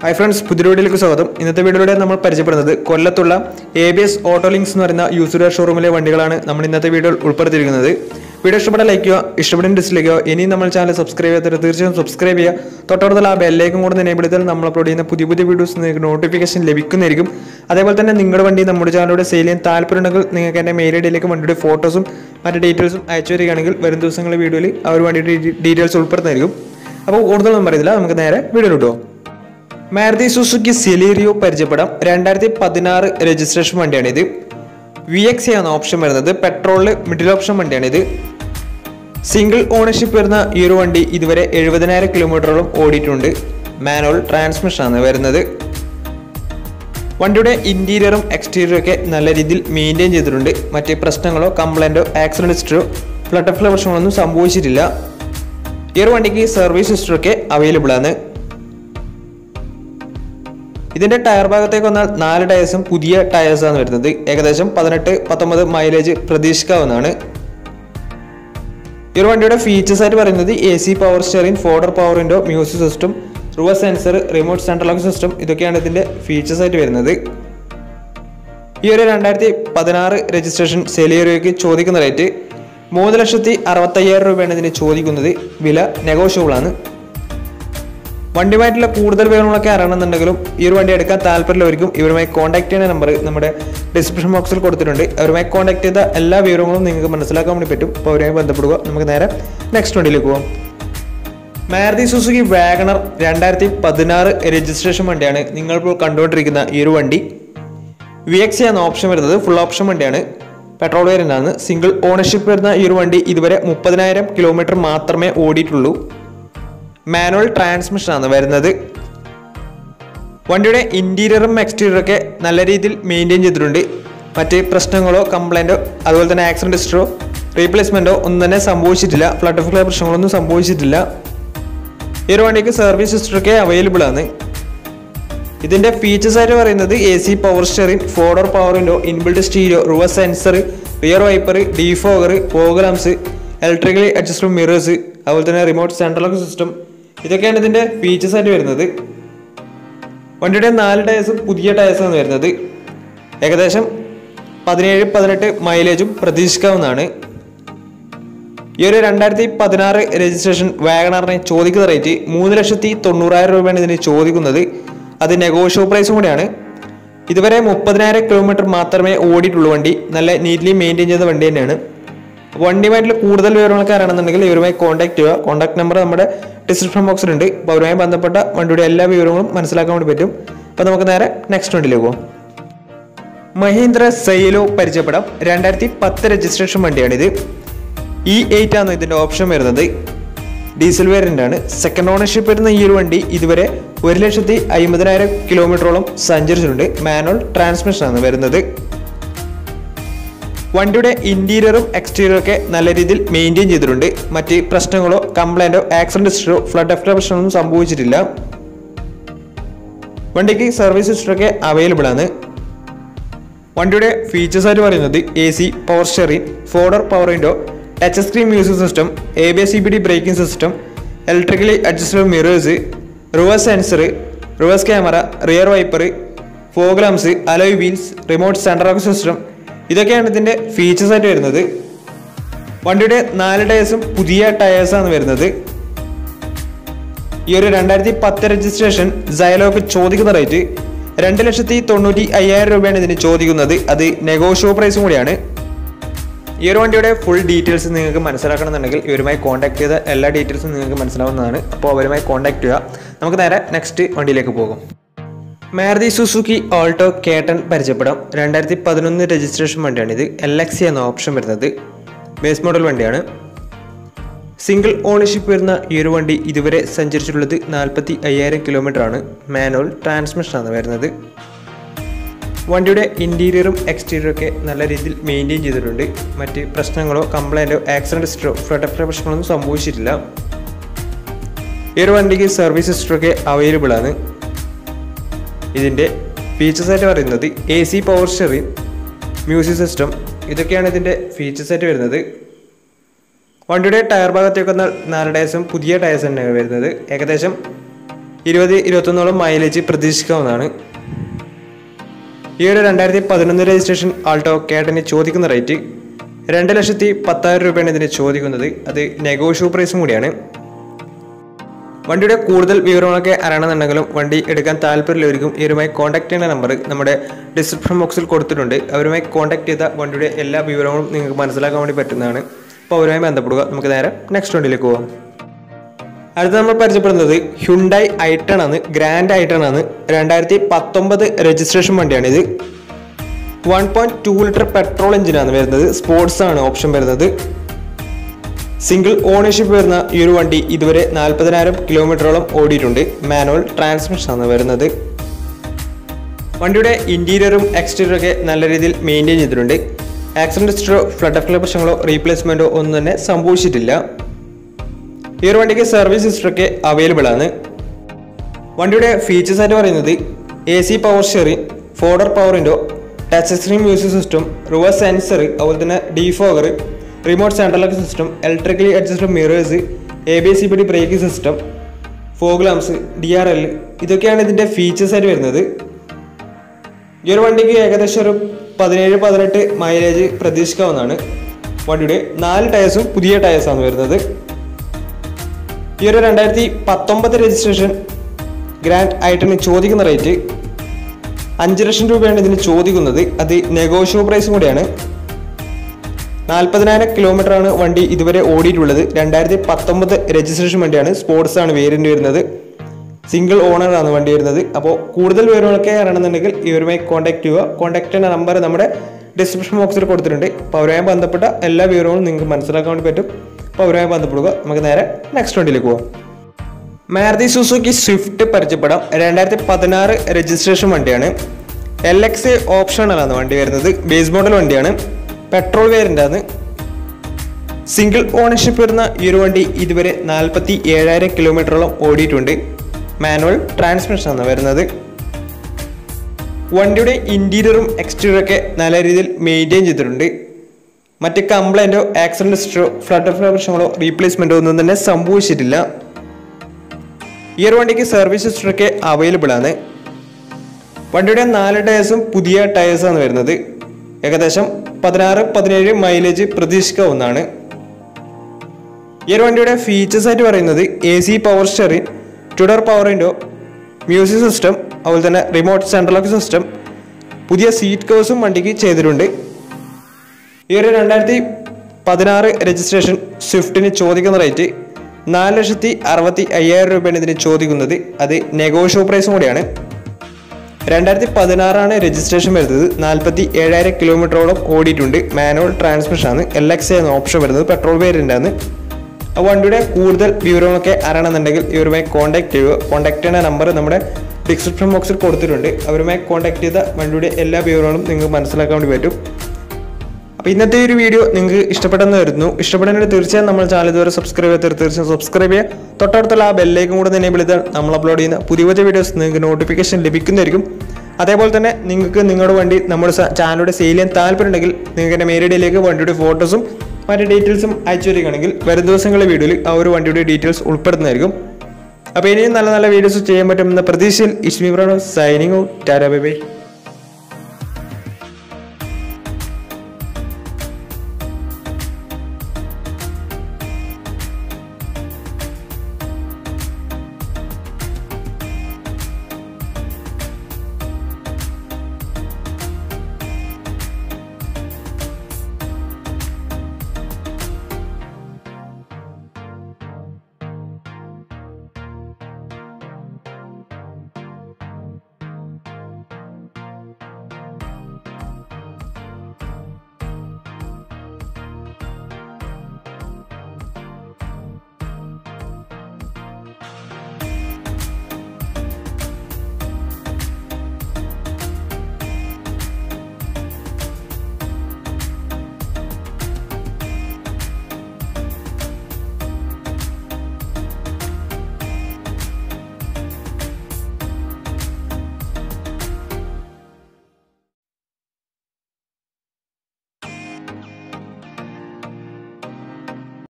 hi friends പുതിയ വീഡിയോയിലേക്ക് സ്വാഗതം ഇന്നത്തെ വീഡിയോയിലൂടെ നമ്മൾ പരിചയപ്പെടുന്നത് കൊല്ലത്തുള്ള A B S auto links എന്ന് പറയുന്ന യൂസുര ഷോറൂമിലെ വണ്ടികളാണ് നമ്മൾ ഇന്നത്തെ വീഡിയോയിൽ ഉൾപ്പെടുത്തിയിരിക്കുന്നത് വീഡിയോ ഇഷ്ടപ്പെട്ട ലൈക്ക് ചെയ്യുക ഇഷ്ടപ്പെടുന്ന ഡിസ്ലൈക്ക് ചെയ്യുക ഇനി നമ്മൾ ചാനൽ സബ്സ്ക്രൈബ് ചെയ്യാത്തവർ തീർച്ചയായും സബ്സ്ക്രൈബ് ചെയ്യുക തൊട്ടടുത്തുള്ള ആ ബെല്ലേക്കും കൂടെ എനേബിൾ ചെയ്താൽ നമ്മൾ അപ്ലോഡ് ചെയ്യുന്ന പുതിയ പുതിയ വീഡിയോസ് നിങ്ങൾക്ക് നോട്ടിഫിക്കേഷൻ ലഭിക്കുന്നതായിരിക്കും അതേപോലെ തന്നെ നിങ്ങളുടെ വണ്ടി നമ്മുടെ ചാനലിലൂടെ സെയിൽ ചെയ്യാൻ താല്പര്യമുണ്ടെങ്കിൽ നിങ്ങൾക്ക് എൻ്റെ മെയിൽ ഐ ഡിയിലേക്ക് വണ്ടിയുടെ ഫോട്ടോസും മറ്റ് ഡീറ്റെയിൽസും അയച്ചു വരികയാണെങ്കിൽ വരും ദിവസങ്ങളിലെ വീഡിയോയിൽ ആ ഒരു വണ്ടിയുടെ ഡീറ്റെയിൽസ് ഉൾപ്പെടുന്നതായിരിക്കും അപ്പോൾ കൂടുതലൊന്നും പറയുന്നില്ല നമുക്ക് നേരെ വീഡിയോ കിട്ടുമോ മാരുതി സുസുക്കി സെലീറിയോ പരിചയപ്പെടാം രണ്ടായിരത്തി പതിനാറ് രജിസ്ട്രേഷൻ വണ്ടിയാണിത് വി എക്സ് ആണ് ഓപ്ഷൻ വരുന്നത് പെട്രോളിൽ മിഡിൽ ഓപ്ഷൻ വണ്ടിയാണിത് സിംഗിൾ ഓണർഷിപ്പ് വരുന്ന ഈ ഒരു വണ്ടി ഇതുവരെ എഴുപതിനായിരം കിലോമീറ്ററോളം ഓടിയിട്ടുണ്ട് മാനുവൽ ട്രാൻസ്മിഷൻ ആണ് വരുന്നത് വണ്ടിയുടെ ഇന്റീരിയറും എക്സ്റ്റീരിയറും ഒക്കെ നല്ല രീതിയിൽ മെയിൻറ്റെയിൻ ചെയ്തിട്ടുണ്ട് മറ്റ് പ്രശ്നങ്ങളോ കംപ്ലൈൻറ്റോ ആക്സിഡന്റ് ഹിസ്റ്ററോ ഫ്ലഡ് ഓഫ് പ്രശ്നങ്ങളൊന്നും സംഭവിച്ചിട്ടില്ല ഈ ഒരു വണ്ടിക്ക് സർവീസ് ഹിസ്റ്ററൊക്കെ അവൈലബിൾ ആണ് ഇതിന്റെ ടയർ ഭാഗത്തേക്ക് വന്നാൽ നാല് ടയേഴ്സും പുതിയ ടയേഴ്സ് ആണ് വരുന്നത് ഏകദേശം പതിനെട്ട് പത്തൊമ്പത് മൈലേജ് പ്രതീക്ഷിക്കാവുന്നതാണ് ഈ ഒരു വണ്ടിയുടെ ഫീച്ചേഴ്സ് ആയിട്ട് പറയുന്നത് A C power steering four door power window music system reverse sensor remote central lock system ഇതൊക്കെയാണ് ഇതിന്റെ ഫീച്ചേഴ്സ് ആയിട്ട് വരുന്നത് ഈ ഒരു രണ്ടായിരത്തി പതിനാറ് രജിസ്ട്രേഷൻ സെലിയറിയോയ്ക്ക് ചോദിക്കുന്ന റേറ്റ് മൂന്ന് ലക്ഷത്തി അറുപത്തയ്യായിരം രൂപയാണ് ഇതിന് ചോദിക്കുന്നത് വില നെഗോഷ്യബിൾ ആണ് വണ്ടിയുമായിട്ടുള്ള കൂടുതൽ വിവരങ്ങളൊക്കെ അറിയണമെന്നുണ്ടെങ്കിലും ഈ ഒരു വണ്ടി എടുക്കാൻ താല്പര്യമുള്ളവർക്കും ഇവരുമായി കോൺടാക്ട് ചെയ്യുന്ന നമ്പർ നമ്മുടെ ഡിസ്ക്രിപ്ഷൻ ബോക്സിൽ കൊടുത്തിട്ടുണ്ട് അവരുമായി കോൺടാക്ട് ചെയ്ത എല്ലാ വിവരങ്ങളും നിങ്ങൾക്ക് മനസ്സിലാക്കാൻ വേണ്ടി പറ്റും അപ്പോൾ അവരുമായി ബന്ധപ്പെടുക നമുക്ക് നേരെ നെക്സ്റ്റ് വണ്ടിയിലേക്ക് പോകാം മാരുതി സുസുക്കി വാഗണർ രണ്ടായിരത്തി പതിനാറ് രജിസ്ട്രേഷൻ വണ്ടിയാണ് നിങ്ങളിപ്പോൾ കണ്ടുകൊണ്ടിരിക്കുന്ന ഈ ഒരു വണ്ടി വി എക്സ് എന്ന ഓപ്ഷൻ വരുന്നത് ഫുൾ ഓപ്ഷൻ വണ്ടിയാണ് പെട്രോൾ വേരിയൻ്റ് ആണ് സിംഗിൾ ഓണർഷിപ്പ് വരുന്ന ഈ ഒരു വണ്ടി ഇതുവരെ മുപ്പതിനായിരം കിലോമീറ്റർ മാത്രമേ ഓടിയിട്ടുള്ളൂ മാനുവൽ ട്രാൻസ്മിഷൻ ആണ് വരുന്നത് വണ്ടിയുടെ ഇന്റീരിയറും എക്സ്റ്റീരിയറും ഒക്കെ നല്ല രീതിയിൽ മെയിൻറ്റെയിൻ ചെയ്തിട്ടുണ്ട് മറ്റ് പ്രശ്നങ്ങളോ കംപ്ലൈൻറ്റോ അതുപോലെ തന്നെ ആക്സിഡന്റ് ഹിസ്റ്ററോ റീപ്ലേസ്മെൻറ്റോ ഒന്നും തന്നെ സംഭവിച്ചിട്ടില്ല ഫ്ലഡ് ഓഫ് പ്രശ്നങ്ങളൊന്നും സംഭവിച്ചിട്ടില്ല ഈ ഒരു വണ്ടിക്ക് സർവീസ് ഹിസ്റ്ററൊക്കെ അവൈലബിൾ ആണ് ഇതിന്റെ ഫീച്ചേഴ്സ് ആയിട്ട് പറയുന്നത് A C power steering four door power window inbuilt stereo reverse sensor rear wiper defogger fog lamps electrically adjustable mirrors അതുപോലെ തന്നെ റിമോട്ട് സെൻട്രൽ ലോക്ക് സിസ്റ്റം ഇതൊക്കെയാണ് ഇതിന്റെ ഫീച്ചേഴ്സ് ആയിട്ട് വരുന്നത് വണ്ടിയുടെ നാല് ടയേഴ്സും പുതിയ ടയേഴ്സാണ് വരുന്നത് ഏകദേശം പതിനേഴ് പതിനെട്ട് മൈലേജും പ്രതീക്ഷിക്കാവുന്നതാണ് ഈ ഒരു രണ്ടായിരത്തി പതിനാറ് രജിസ്ട്രേഷൻ വാഗണറിന് ചോദിക്കുന്ന റേറ്റ് മൂന്ന് ലക്ഷത്തി തൊണ്ണൂറായിരം രൂപയാണ് ഇതിന് ചോദിക്കുന്നത് അത് നെഗോഷ്യബിൾ പ്രൈസും കൂടിയാണ് ഇതുവരെ മുപ്പതിനായിരം കിലോമീറ്റർ മാത്രമേ ഓടിയിട്ടുള്ളൂ വണ്ടി നല്ല നീറ്റ്ലി മെയിൻറ്റെയിൻ ചെയ്ത വണ്ടി തന്നെയാണ് വണ്ടിയുമായിട്ടുള്ള കൂടുതൽ വിവരങ്ങളൊക്കെ അറിയണമെന്നുണ്ടെങ്കിൽ ഇവരുമായി കോൺടാക്ട് ചെയ്യുക കോൺടാക്ട് നമ്പർ നമ്മുടെ ഡിസ്ക്രിപ്ഷൻ ബോക്സിലുണ്ട് അപ്പോൾ അവരുമായി ബന്ധപ്പെട്ട വണ്ടിയുടെ എല്ലാ വിവരങ്ങളും മനസ്സിലാക്കാൻ വേണ്ടി പറ്റും അപ്പോൾ നമുക്ക് നേരെ നെക്സ്റ്റ് വണ്ടിയിലേക്ക് പോകാം മഹീന്ദ്ര സൈലോ പരിചയപ്പെടാം രണ്ടായിരത്തി പത്ത് രജിസ്ട്രേഷൻ വണ്ടിയാണിത് ഇ എയ്റ്റ് ആണ് ഇതിന്റെ ഓപ്ഷൻ വരുന്നത് ഡീസൽ വേരിയന്റ് ആണ് സെക്കൻഡ് ഓണർഷിപ്പ് വരുന്ന ഈ ഒരു വണ്ടി ഇതുവരെ ഒരു ലക്ഷത്തി അമ്പതിനായിരം കിലോമീറ്ററോളം സഞ്ചരിച്ചിട്ടുണ്ട് മാനുവൽ ട്രാൻസ്മിഷൻ ആണ് വരുന്നത് വണ്ടിയുടെ ഇന്റീരിയറും എക്സ്റ്റീരിയറും ഒക്കെ നല്ല രീതിയിൽ മെയിൻറ്റെയിൻ ചെയ്തിട്ടുണ്ട് മറ്റ് പ്രശ്നങ്ങളോ കംപ്ലൈൻറ്റോ ആക്സിഡന്റ് ഹിസ്റ്ററോ ഫ്ലഡ് എഫ്റ്റർ പ്രശ്നമൊന്നും സംഭവിച്ചിട്ടില്ല വണ്ടിക്ക് സർവീസ് ഹിസ്റ്ററൊക്കെ അവൈലബിൾ ആണ് വണ്ടിയുടെ ഫീച്ചേഴ്സ് ആയിട്ട് പറയുന്നത് A C power steering four door power window touch screen music system A B S C B D braking system electrically adjustable mirrors reverse sensor reverse camera rear wiper fog lamps alloy wheels remote central lock system ഇതൊക്കെയാണ് ഇതിൻ്റെ features ആയിട്ട് വരുന്നത് വണ്ടിയുടെ നാല് ടയേഴ്സും പുതിയ ടയേഴ്സാണ് വരുന്നത് ഈ ഒരു രണ്ടായിരത്തി പത്ത് രജിസ്ട്രേഷൻ സൈലോക്ക് ചോദിക്കുന്ന റേറ്റ് രണ്ട് ലക്ഷത്തി തൊണ്ണൂറ്റി അയ്യായിരം രൂപയാണ് ഇതിന് ചോദിക്കുന്നത് അത് നെഗോഷ്യബിൾ പ്രൈസും കൂടിയാണ് ഈ ഒരു വണ്ടിയുടെ ഫുൾ ഡീറ്റെയിൽസ് നിങ്ങൾക്ക് മനസ്സിലാക്കണമെന്നുണ്ടെങ്കിൽ ഇവരുമായി കോൺടാക്ട് ചെയ്ത എല്ലാ ഡീറ്റെയിൽസും നിങ്ങൾക്ക് മനസ്സിലാവുന്നതാണ് അപ്പോൾ അവരുമായി കോൺടാക്ട് ചെയ്യുക നമുക്ക് നേരെ നെക്സ്റ്റ് വണ്ടിയിലേക്ക് പോകും മാരുതി സുസുക്കി ഓൾട്ടോ കേട്ടൺ പരിചയപ്പെടാം രണ്ടായിരത്തി പതിനൊന്ന് രജിസ്ട്രേഷൻ വണ്ടിയാണിത് എൽ എക്സി എന്ന ഓപ്ഷൻ വരുന്നത് ബേസ് മോഡൽ വണ്ടിയാണ് സിംഗിൾ ഓണർഷിപ്പ് വരുന്ന ഈ ഒരു വണ്ടി ഇതുവരെ സഞ്ചരിച്ചിട്ടുള്ളത് നാൽപ്പത്തി അയ്യായിരം കിലോമീറ്റർ ആണ് മാനുവൽ ട്രാൻസ്മിഷൻ ആണ് വരുന്നത് വണ്ടിയുടെ ഇൻറ്റീരിയറും എക്സ്റ്റീരിയറും ഒക്കെ നല്ല രീതിയിൽ മെയിൻറ്റെയിൻ ചെയ്തിട്ടുണ്ട് മറ്റ് പ്രശ്നങ്ങളോ കംപ്ലൈൻറ്റോ ആക്സിഡൻറ്റ് ഹിസ്റ്ററോ ഫ്ലഡ് എഫ്റ്റർ പ്രശ്നങ്ങളൊന്നും സംഭവിച്ചിട്ടില്ല ഈ ഒരു വണ്ടിക്ക് സർവീസ് ഹിസ്റ്ററൊക്കെ അവൈലബിൾ ആണ് ഇതിൻ്റെ ഫീച്ചേഴ്സ് ആയിട്ട് പറയുന്നത് A C power steering music system ഇതൊക്കെയാണ് ഇതിൻ്റെ ഫീച്ചേഴ്സ് ആയിട്ട് വരുന്നത് വണ്ടിയുടെ ടയർ ഭാഗത്തേക്ക് വന്നാൽ നാല് ടയേഴ്സും പുതിയ ടയേഴ്സ് തന്നെയാണ് വരുന്നത് ഏകദേശം ഇരുപത് ഇരുപത്തൊന്നോളം മൈലേജ് പ്രതീക്ഷിക്കാവുന്നതാണ് ഈ ഒരു രണ്ടായിരത്തി പതിനൊന്ന് രജിസ്ട്രേഷൻ ആൾട്ടോ കേട്ടന് ചോദിക്കുന്ന റേറ്റ് രണ്ട് ലക്ഷത്തി പത്തായിരം രൂപയാണ് ഇതിന് ചോദിക്കുന്നത് അത് നെഗോഷ്യബിൾ പ്രൈസും കൂടിയാണ് വണ്ടിയുടെ കൂടുതൽ വിവരങ്ങളൊക്കെ അറിയണമെന്നുണ്ടെങ്കിലും വണ്ടി എടുക്കാൻ താല്പര്യമുള്ളവർക്കും ഇവരുമായി കോൺടാക്ട് ചെയ്യുന്ന നമ്പർ നമ്മുടെ ഡിസ്ക്രിപ്ഷൻ ബോക്സിൽ കൊടുത്തിട്ടുണ്ട് അവരുമായി കോൺടാക്ട് ചെയ്ത വണ്ടിയുടെ എല്ലാ വിവരങ്ങളും നിങ്ങൾക്ക് മനസ്സിലാക്കാൻ വേണ്ടി പറ്റുന്നതാണ് അപ്പോൾ അവരുമായി ബന്ധപ്പെടുക നമുക്ക് നേരെ നെക്സ്റ്റ് വണ്ടിയിലേക്ക് പോകാം അടുത്ത നമ്മൾ പരിചയപ്പെടുന്നത് ഹ്യുണ്ടായി ഐട്ടൺ ആണ് ഗ്രാൻഡ് ഐട്ടൺ ആണ് രണ്ടായിരത്തി പത്തൊമ്പത് രജിസ്ട്രേഷൻ വണ്ടിയാണിത് one point two litre petrol എഞ്ചിനാണ് വരുന്നത് സ്പോർട്സ് ആണ് ഓപ്ഷൻ വരുന്നത് സിംഗിൾ ഓണർഷിപ്പ് വരുന്ന ഈ ഒരു വണ്ടി ഇതുവരെ നാൽപ്പതിനായിരം കിലോമീറ്ററോളം ഓടിയിട്ടുണ്ട് മാനുവൽ ട്രാൻസ്മിഷൻ ആണ് വരുന്നത് വണ്ടിയുടെ ഇന്റീരിയറും എക്സ്റ്റീരിയറും ഒക്കെ നല്ല രീതിയിൽ മെയിൻറ്റെയിൻ ചെയ്തിട്ടുണ്ട് ആക്സിഡന്റ് ഹിസ്റ്ററോ ഫ്ലഡ് ഓഫ് പ്രശ്നങ്ങളോ റീപ്ലേസ്മെന്റോ ഒന്നും തന്നെ സംഭവിച്ചിട്ടില്ല ഈ ഒരു വണ്ടിക്ക് സർവീസ് ഹിസ്റ്ററൊക്കെ അവൈലബിൾ ആണ് വണ്ടിയുടെ ഫീച്ചേഴ്സ് ആയിട്ട് പറയുന്നത് A C power steering four door power window touch screen music system reverse sensor അതുപോലെ തന്നെ defogger remote central system electrically adjusted mirrors A B C B D braking system fog lamps D R L ഇതൊക്കെയാണ് ഇതിൻ്റെ features ആയിട്ട് വരുന്നത് ഈ ഒരു വണ്ടിക്ക് ഏകദേശം ഒരു പതിനേഴ് പതിനെട്ട് മൈലേജ് പ്രതീക്ഷിക്കാവുന്നതാണ് വണ്ടിയുടെ നാല് ടയേഴ്സും പുതിയ ടയേഴ്സാണ് വരുന്നത് ഈ ഒരു രണ്ടായിരത്തി പത്തൊമ്പത് രജിസ്ട്രേഷൻ ഗ്രാൻഡ് ഐറ്റമിന് ചോദിക്കുന്ന റേറ്റ് അഞ്ച് ലക്ഷം രൂപയാണ് ഇതിന് ചോദിക്കുന്നത് അത് നെഗോഷ്യബിൾ പ്രൈസും കൂടിയാണ് നാൽപ്പതിനായിരം കിലോമീറ്റർ ആണ് വണ്ടി ഇതുവരെ ഓടിയിട്ടുള്ളത് രണ്ടായിരത്തി പത്തൊമ്പത് രജിസ്ട്രേഷൻ വണ്ടിയാണ് സ്പോർട്സ് ആണ് വേരിയന്റ് വരുന്നത് സിംഗിൾ ഓണർ ആണ് വണ്ടി വരുന്നത് അപ്പോൾ കൂടുതൽ വിവരങ്ങളൊക്കെ അറിയണമെന്നുണ്ടെങ്കിൽ ഇവരുമായി കോൺടാക്ട് ചെയ്യുക കോൺടാക്ട് ചെയ്യുന്ന നമ്പർ നമ്മുടെ ഡിസ്ക്രിപ്ഷൻ ബോക്സിൽ കൊടുത്തിട്ടുണ്ട് അപ്പോൾ അവരുമായി ബന്ധപ്പെട്ട എല്ലാ വിവരങ്ങളും നിങ്ങൾക്ക് മനസ്സിലാക്കാൻ വേണ്ടി പറ്റും അപ്പോൾ അവരുമായി ബന്ധപ്പെടുക നമുക്ക് നേരെ നെക്സ്റ്റ് വണ്ടിയിലേക്ക് പോകാം മാരുതി സുസുക്കി സ്വിഫ്റ്റ് പരിചയപ്പെടാം രണ്ടായിരത്തി പതിനാറ് രജിസ്ട്രേഷൻ വണ്ടിയാണ് എൽ എക്സ് ഓപ്ഷണലാണ് വണ്ടി വരുന്നത് ബേസ് മോഡൽ വണ്ടിയാണ് പെട്രോൾ വേരിയൻ്റ് ആണ് സിംഗിൾ ഓണർഷിപ്പ് വരുന്ന ഈ ഒരു വണ്ടി ഇതുവരെ നാൽപ്പത്തി ഏഴായിരം കിലോമീറ്ററോളം ഓടിയിട്ടുണ്ട് മാനുവൽ ട്രാൻസ്മിഷൻ ആണ് വരുന്നത് വണ്ടിയുടെ ഇൻറ്റീരിയറും എക്സ്റ്റീരിയറും ഒക്കെ നല്ല രീതിയിൽ മെയിൻറ്റെയിൻ ചെയ്തിട്ടുണ്ട് മറ്റ് കംപ്ലൈൻറ്റോ ആക്സിഡൻറ്റ് ഹിസ്റ്ററോ ഫ്ലഡ് ഓഫ് പ്രശ്നങ്ങളോ റീപ്ലേസ്മെൻറ്റോ ഒന്നും തന്നെ സംഭവിച്ചിട്ടില്ല ഈ ഒരു വണ്ടിക്ക് സർവീസ് ഹിസ്റ്ററൊക്കെ അവൈലബിൾ ആണ് വണ്ടിയുടെ നാല് ടയേഴ്സും പുതിയ ടയേഴ്സാണ് വരുന്നത് ഏകദേശം പതിനാറ് പതിനേഴ് മൈലേജ് പ്രതീക്ഷിക്കാവുന്നതാണ് ഈ ഒരു വണ്ടിയുടെ ഫീച്ചേഴ്സ് ആയിട്ട് പറയുന്നത് എ സി പവർ സ്റ്റിയറിംഗ് ട്വിഡർ പവർ വിൻഡോ മ്യൂസിക് സിസ്റ്റം അതുപോലെ തന്നെ റിമോട്ട് സെൻട്രൽ ലോക്ക് സിസ്റ്റം പുതിയ സീറ്റ് കവേഴ്സും വണ്ടിക്ക് ചെയ്തിട്ടുണ്ട് ഈ ഒരു രണ്ടായിരത്തി പതിനാറ് രജിസ്ട്രേഷൻ സ്വിഫ്റ്റിന് ചോദിക്കുന്ന റേറ്റ് നാല് ലക്ഷത്തി അറുപത്തി അയ്യായിരം രൂപയാണ് ഇതിന് ചോദിക്കുന്നത് അത് നെഗോഷ്യബിൾ പ്രൈസും കൂടിയാണ് രണ്ടായിരത്തി പതിനാറാണ് രജിസ്ട്രേഷൻ വരുന്നത് നാൽപ്പത്തി ഏഴായിരം കിലോമീറ്ററോളം ഓടിയിട്ടുണ്ട് മാനുവൽ ട്രാൻസ്മിഷൻ ആണ് എൽ എക്സ് എന്ന ഓപ്ഷൻ വരുന്നത് പെട്രോൾ വേരിയൻ്റ് ആണ് ആ വണ്ടിയുടെ കൂടുതൽ വിവരങ്ങളൊക്കെ അറിയണമെന്നുണ്ടെങ്കിൽ ഇവരുമായി കോൺടാക്ട് ചെയ്യുക കോൺടാക്ട് ചെയ്യുന്ന നമ്പർ നമ്മുടെ ഡിസ്ക്രിപ്ഷൻ ബോക്സിൽ കൊടുത്തിട്ടുണ്ട് അവരുമായി കോൺടാക്ട് ചെയ്ത വണ്ടിയുടെ എല്ലാ വിവരങ്ങളും നിങ്ങൾക്ക് മനസ്സിലാക്കാൻ വേണ്ടി പറ്റും അപ്പോൾ ഇന്നത്തെ ഈ ഒരു വീഡിയോ നിങ്ങൾക്ക് ഇഷ്ടപ്പെട്ടെന്ന് വരുന്നു ഇഷ്ടപ്പെടുന്നതിന് തീർച്ചയായും നമ്മൾ ചാനൽ ഇതുവരെ സബ്സ്ക്രൈബ് ചെയ്ത് തീർച്ചയായും സബ്സ്ക്രൈബ് ചെയ്യുക തൊട്ടടുത്തുള്ള ആ ബെല്ലേക്കും കൂടെ തന്നെ വിളിച്ചാൽ നമ്മൾ അപ്ലോഡ് ചെയ്യുന്ന പുതിയ പുതിയ വീഡിയോസ് നിങ്ങൾക്ക് നോട്ടിഫിക്കേഷൻ ലഭിക്കുന്നതായിരിക്കും അതേപോലെ തന്നെ നിങ്ങൾക്ക് നിങ്ങളുടെ വണ്ടി നമ്മുടെ ചാനലിലൂടെ സെയിൽ ചെയ്യാൻ താല്പര്യമുണ്ടെങ്കിൽ നിങ്ങൾക്ക് എൻ്റെ മെയിൽ ഐഡിയിലേക്ക് വണ്ടിയുടെ ഫോട്ടോസും മറ്റു ഡീറ്റെയിൽസും അയച്ചു തരികയാണെങ്കിൽ വരും ദിവസങ്ങളിലെ വീഡിയോയിൽ ആ ഒരു വണ്ടിയുടെ ഡീറ്റെയിൽസ് ഉൾപ്പെടുന്നതായിരിക്കും അപ്പോൾ ഇനിയും നല്ല നല്ല വീഡിയോസ് ചെയ്യാൻ പറ്റുമെന്ന പ്രതീക്ഷയിൽ ഇഷ്മി Pranav signing tata bye by